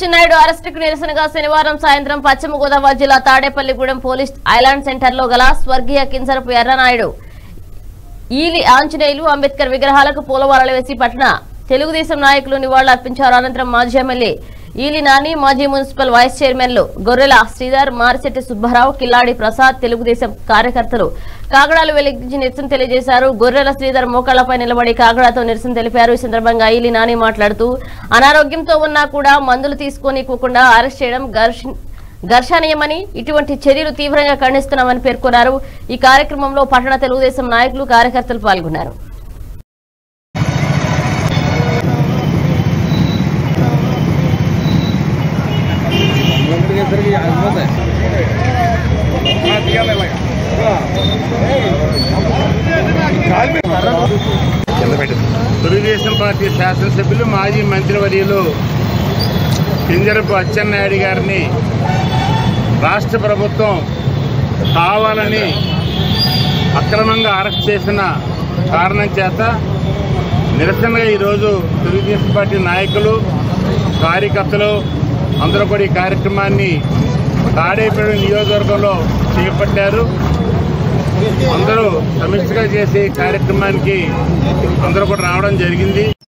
అచ్చెన్నాయుడు అరెస్టుకు నిరసనగా శనివారం సాయంత్రం పశ్చిమ గోదావరి జిల్లా తాడేపల్లిగూడెం పోలీస్ ఐలాండ్ సెంటర్ లో గల స్వర్గీయ కింజరపు ఎర్రనాయుడు ఈలి ఆంజనేయులు అంబేద్కర్ విగ్రహాలకు పూలమాలలు వేసి పట్టిన తెలుగుదేశం నాయకులు నివాళులు అర్పించారు అనంతరం మాజీ ఎమ్మెల్యే ఈలి నాని మాజీ మున్సిపల్ వైస్ చైర్మన్లు గొర్రెల శ్రీధర్ మారిశెట్టి సుబ్బారావు కిల్లాడి ప్రసాద్ తెలుగుదేశం కార్యకర్తలు కాగడాలు వెలిగించి నిరసన తెలియజేశారు గొర్రెల శ్రీధర్ మోకాళ్లపై నిలబడి కాగడాతో నిరసన తెలిపారు ఈ సందర్భంగా ఈలి నాని మాట్లాడుతూ అనారోగ్యంతో ఉన్నా కూడా మందులు తీసుకోనికోకుండా అరెస్ట్ చేయడం ఘర్ష ఘర్షణీయమని ఇటువంటి చర్యలు తీవ్రంగా ఖండిస్తున్నామని పేర్కొన్నారు ఈ కార్యక్రమంలో పట్టణ తెలుగుదేశం నాయకులు కార్యకర్తలు పాల్గొన్నారు తెలుగుదేశం పార్టీ శాసనసభ్యులు మాజీ మంత్రివర్యులు కింజరపు అచ్చెన్నాయుడు గారిని రాష్ట్ర ప్రభుత్వం కావాలని అక్రమంగా అరెస్ట్ చేసిన కారణం చేత నిరసనగా ఈరోజు తెలుగుదేశం పార్టీ నాయకులు కార్యకర్తలు అందరూ కూడా ఈ కార్యక్రమాన్ని తాడేపల్లి నియోజకవర్గంలో చేపట్టారు అందరూ సమిష్టిగా చేసే ఈ కార్యక్రమానికి అందరూ కూడా రావడం జరిగింది